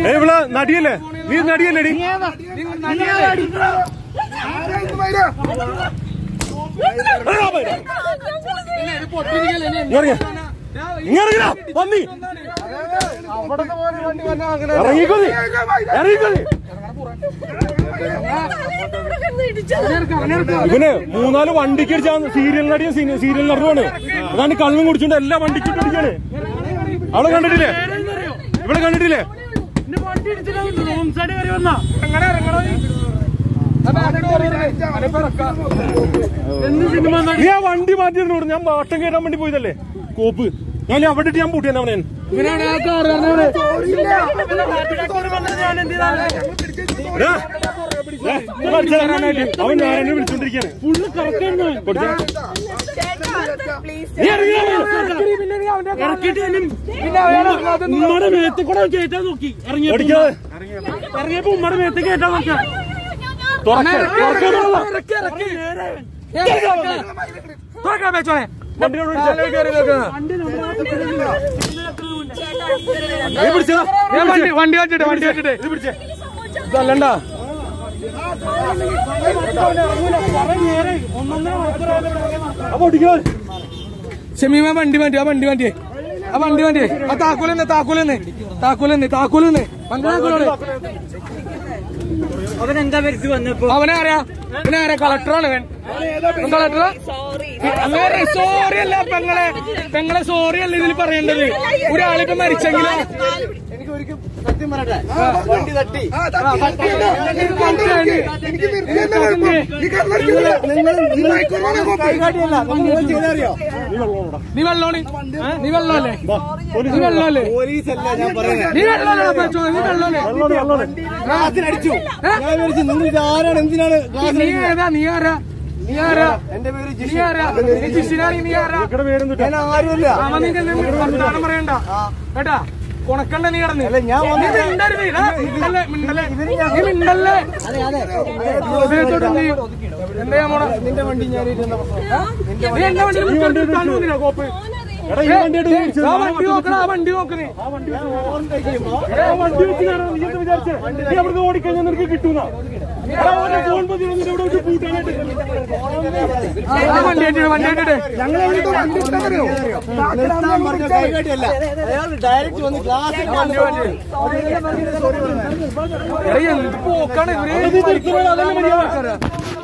ഏ ഇവിടെ നടിയല്ലേ നീ നടിയല്ലേ ഡി ഇറങ്ങിയാ പന്നി ഇറങ്ങിക്കോ നീ ഇറങ്ങിക്കോ നീ ഇവന് മൂന്നാല് വണ്ടിക്ക് അടിച്ചാ സീരിയൽ നടിയും സീരിയൽ നടനുമാണ് അതാണ് കള്ളും കുടിച്ചോണ്ട് എല്ലാ വണ്ടിക്കും ഇട്ട് അടിക്കാണ് അവളെ കണ്ടിട്ടില്ലേ ഇവിടെ കണ്ടിട്ടില്ലേ നീ ആ വണ്ടി മാറ്റിയിരുന്നു ഞാൻ വാട്ടം കയറാൻ വേണ്ടി പോയതല്ലേ കോപ്പ് ഞാൻ അവിടെ ഇട്ട് ഞാൻ പൂട്ടിയാണ് അവനെ എടാ, ഏ, ഇത് പഠിച്ചാ അവൻ ഞാനെന്നെ വിളിച്ചോണ്ടിരിക്കാണ് പഠിച്ചാ നീ ഇറങ്ങിയാ ഉമ്മയുടെ മേത്ത് കൂടെ കേറ്റാൻ നോക്കി ഇറങ്ങി പഠിക്കാതെ ഇറങ്ങിയപ്പോ ഉമ്മയുടെ മേത്ത് കേറ്റാൻ നോക്കാം തുറക്കാൻ തുറക്കാൻ വണ്ടിയോട് നീ പിടിച്ചതാ വണ്ടി വണ്ടി വെച്ചിട്ട് വണ്ടി വെച്ചിട്ട് ഇത് പിടിച്ചേ ഇതല്ലണ്ടാ അപ്പൊ ഓടിക്കാതെ ഷമീമ വണ്ടി മാറ്റി ആ വണ്ടി മാറ്റി ആ വണ്ടി മാറ്റി ആ താക്കോലെന്ന് താക്കോലെന്ന് താക്കോലെന്ന് താക്കോലെന്ന് മംഗളാക്കോലോട് അവനെന്താ വരുത്തി വന്നപ്പോ അവനെ ആരാ പിന്നെ ആരാ കളക്ടറാണ് അവൻ കളക്ടറാ അങ്ങനെ സോറി അല്ല പെങ്ങളെ പെങ്ങളെ സോറി അല്ല ഇതിൽ പറയേണ്ടത് ഒരാളിപ്പോ മരിച്ചെങ്കിലോ വണ്ടി തട്ടി നീ വെള്ളോണി നീ വെള്ളമല്ലേ നീ വെള്ളമല്ലേ പോലീസല്ല ഞാൻ പറയുന്നത് നീ വെള്ളമല്ലേ പറ്റോ നീ വെള്ളമല്ലേ ക്ലാസ്സിനടിച്ചു ഞാൻ വിചാരിച്ചു നിങ്ങൾ ഇത് ആരാണ് എന്തിനാണ് നീ ഏതാ നീ ആരാ നീ ആരാ എന്റെ പേര് നീ ആരാ നീ ജിഷിനാണി നീ ആരാ ഇവിടെ പേരൊന്നും ഞാൻ ആരുമല്ല അവൻ നിന്റെ എന്തെങ്കിലും വർത്താനം പറയണ്ട കേട്ടാ കൊണക്കണ്ട നീ കിടന്ന് അല്ല, ഞാൻ നീ മിണ്ടരുത് ഇടാ. മിണ്ടല്ലേ മിണ്ടല്ലേ നീ മിണ്ടല്ലേ ഇതിനകത്തോട്ട് എന്ത് ചെയ്യും? എന്താ ചെയ്യാൻ പോണെ? നിന്റെ വണ്ടി ഞാൻ ഇരുന്ന നീ എന്റെ വണ്ടിയിൽ മുറ്റത്ത് ഇട്ടാൽ മതിയോ കോപ്പ് എടാ ഈ വണ്ടിയായിട്ട് നീ ഇടിച്ചത്. ആ വണ്ടി നോക്കണ ആ വണ്ടി നോക്കണേ ആ വണ്ടി വെച്ച് കയറാൻ നീ എന്താ വിചാരിച്ചേ നീ അവിടുന്ന് ഓടിക്കഴിഞ്ഞാൽ നിനക്ക് കിട്ടൂന്നാ എടാ, ഓന്റെ ഫോൺ മതി വന്നിട്ട് ഇവിടെ വെച്ച് പൂട്ടാനായിട്ട് ആ വണ്ടി ആയിട്ട് വണ്ടി ആയിട്ട് നിർത്താൻ പറഞ്ഞ കൈകാട്ടിയല്ല അയാൾ ഡയറക്റ്റ് വന്ന് ക്ലാസ്സിൽ പോക്കാണ് ഇവര്